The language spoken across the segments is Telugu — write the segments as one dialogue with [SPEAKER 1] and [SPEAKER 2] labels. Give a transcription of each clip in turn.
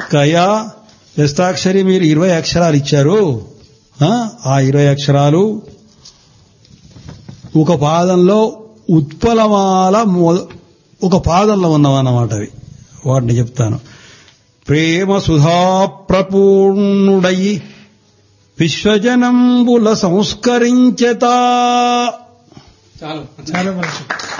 [SPEAKER 1] కయా వ్యస్తాక్షరి మీరు ఇరవై అక్షరాలు ఇచ్చారు ఆ, ఆ ఇరవై అక్షరాలు ఒక పాదంలో ఉత్పలమాల మొద- ఒక పాదంలో ఉన్నవన్నమాట అవి వాటిని చెప్తాను ప్రేమ సుధా ప్రపూర్ణుడయి విశ్వజనంబుల సంస్కరించతా
[SPEAKER 2] చాలు చాలా మంచి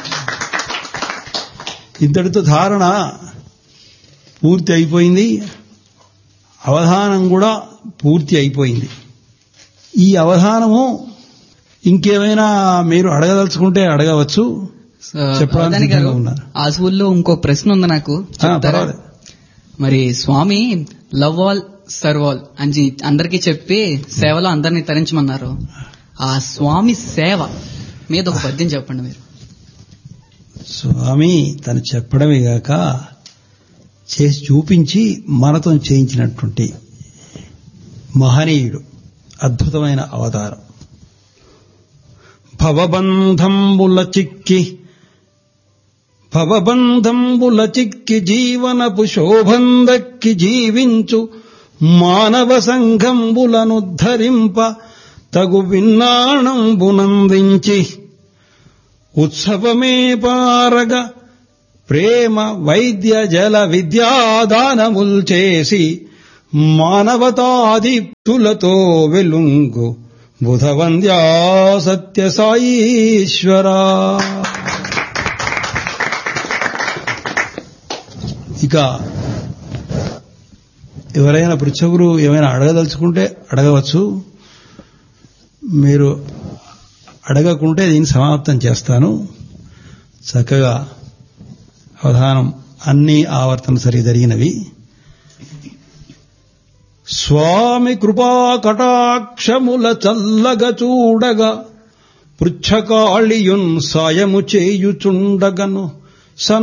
[SPEAKER 1] ఇంతటితో ధారణ పూర్తి అయిపోయింది అవధానం కూడా పూర్తి అయిపోయింది ఈ అవధానము ఇంకేమైనా మీరు అడగదలుచుకుంటే అడగవచ్చు చెప్పడానికి
[SPEAKER 3] అవధాని గారు,
[SPEAKER 1] సిద్ధంగా ఉన్నారు.
[SPEAKER 3] ఆ స్కూల్లో ఇంకో ప్రశ్న ఉంది నాకు
[SPEAKER 1] ఆ,
[SPEAKER 3] చెప్తారా?
[SPEAKER 1] పర్వాలేదు.
[SPEAKER 3] మరి Swami love all serve all అని జీ- అందరికీ చెప్పి సేవలో అందరినీ తరించమన్నారు ఆ స్వామి సేవ మీద ఒక పద్యం చెప్పండి మీరు
[SPEAKER 1] స్వామి తను చెప్పడమే గాక చేసి చూపించి మనతో చేయించినటువంటి మహనీయుడు అద్భుతమైన అవతారం భవబంధంబుల చిక్కి భవబంధంబుల చిక్కి జీవనపు శోభందక్కి జీవించు మానవ సంఘంబులను ధరింప తగు విన్నాణంబునందించి ఉత్సవమే పారగ ప్రేమ వైద్య జల విద్యాదానముల్ చేసి మానవతాదిప్తులతో వెలుంగు బుధవంద్యా సత్య సాయీశ్వరా ఇక ఎవరైనా పృచ్ఛగురు ఏమైనా అడగదలుచుకుంటే అడగవచ్చు మీరు అడగకుంటే దీన్ని సమాప్తం చేస్తాను చక్కగా అవధానం అన్ని ఆవర్తన సరి జరిగినవి స్వామి కృపా కటాక్షముల చల్లగ చూడగా పృచ్ఛకాళియున్ సాయము చేయుచుండగను సన్